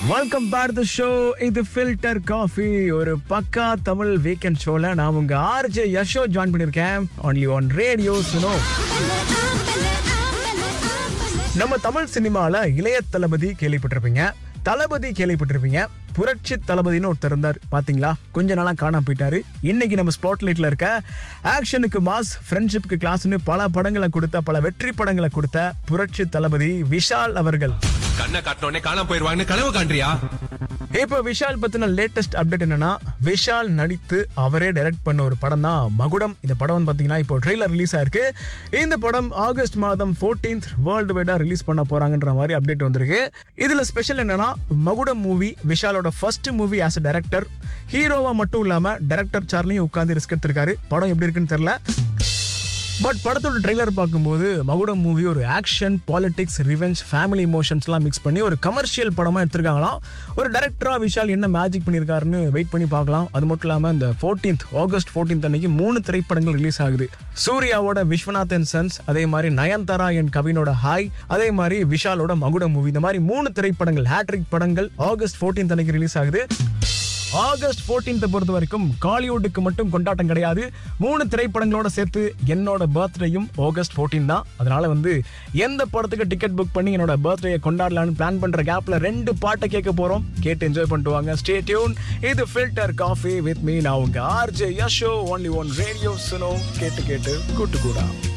welcome back to show இது filter coffee ஒரு பக்கா தமிழ் வீக்கெண்ட் ஷோல நான் உங்க ஆர்ஜே யஷோ ஜாயின் பண்ணிருக்கேன் ஒன்லி ஒன் ரேடியோ சுனோ நம்ம தமிழ் சினிமால இளைய தளபதி கேள்விப்பட்டிருப்பீங்க தளபதி கேள்விப்பட்டிருப்பீங்க புரட்சி தளபதினு ஒருத்தர் இருந்தார் பாத்தீங்களா கொஞ்ச நாளா காணாம போயிட்டாரு இன்னைக்கு நம்ம ஸ்பாட்லைட்ல இருக்க ஆக்ஷனுக்கு மாஸ் ஃப்ரெண்ட்ஷிப்க்கு கிளாஸ்னு பல படங்களை கொடுத்த பல வெற்றி படங்களை கொடுத்த புரட்சி தளபதி விஷால் அவர்கள் கண்ணை காட்டினோடனே காணாம போயிருவாங்கன்னு கனவு காண்றியா இப்போ விஷால் பத்தின லேட்டஸ்ட் அப்டேட் என்னன்னா விஷால் நடித்து அவரே டைரக்ட் பண்ண ஒரு படம் தான் மகுடம் இந்த படம் வந்து பாத்தீங்கன்னா இப்போ ட்ரெய்லர் ரிலீஸ் ஆயிருக்கு இந்த படம் ஆகஸ்ட் மாதம் 14th வேர்ல்டு வைடா ரிலீஸ் பண்ண போறாங்கன்ற மாதிரி அப்டேட் வந்திருக்கு இதுல ஸ்பெஷல் என்னன்னா மகுடம் மூவி விஷாலோட first movie as a director ஹீரோவா மட்டும் இல்லாம டைரக்டர் சேர்லையும் உட்கார்ந்து ரிஸ்க் எடுத்திருக்காரு படம் எப்படி இருக்குன்னு தெரியல பட் படத்தோட ட்ரெய்லர் பார்க்கும்போது மகுடம் மூவி ஒரு ஆக்ஷன் பாலிடிக்ஸ் ரிவெஞ்ச் ஃபேமிலி இமோஷன்ஸ்லாம் மிக்ஸ் பண்ணி ஒரு கமர்ஷியல் படமாக எடுத்திருக்காங்களாம் ஒரு டேரக்டரா விஷால் என்ன மேஜிக் பண்ணியிருக்காருன்னு வெயிட் பண்ணி பார்க்கலாம் அது மட்டும் இல்லாமல் இந்த 14th ஆகஸ்ட் 14th அன்னைக்கு மூணு திரைப்படங்கள் ரிலீஸ் ஆகுது சூர்யாவோட விஸ்வநாத் அண்ட் சன்ஸ் அதே மாதிரி நயன்தாரா என் கவினோட ஹாய் அதே மாதிரி விஷாலோட மகுடம் மூவி இந்த மாதிரி மூணு திரைப்படங்கள் ஹேட்ரிக் படங்கள் ஆகஸ்ட் 14th அன்னைக்கு ரிலீஸ் ஆகுது ஆகஸ்ட் 14th பொறுத்த வரைக்கும் காலிவுட்டுக்கு மட்டும் கொண்டாட்டம் கிடையாது மூணு திரைப்படங்களோட சேர்த்து என்னோட பர்த்டேயும் ஆகஸ்ட் 14 தான் அதனால வந்து எந்த படத்துக்கு டிக்கெட் புக் பண்ணி என்னோட பர்த்டே கொண்டாடலாம்னு பிளான் பண்ற கேப்ல ரெண்டு பாட்டை கேட்க போறோம் கேட்டு என்ஜாய் பண்ணிட்டு வாங்க ஸ்டே டியூன் இது ஃபில்டர் காஃபி வித் மீ நான் உங்க RJ Yasho only one radio Suno கேட்டு கேட்டு கூட்டு கூடா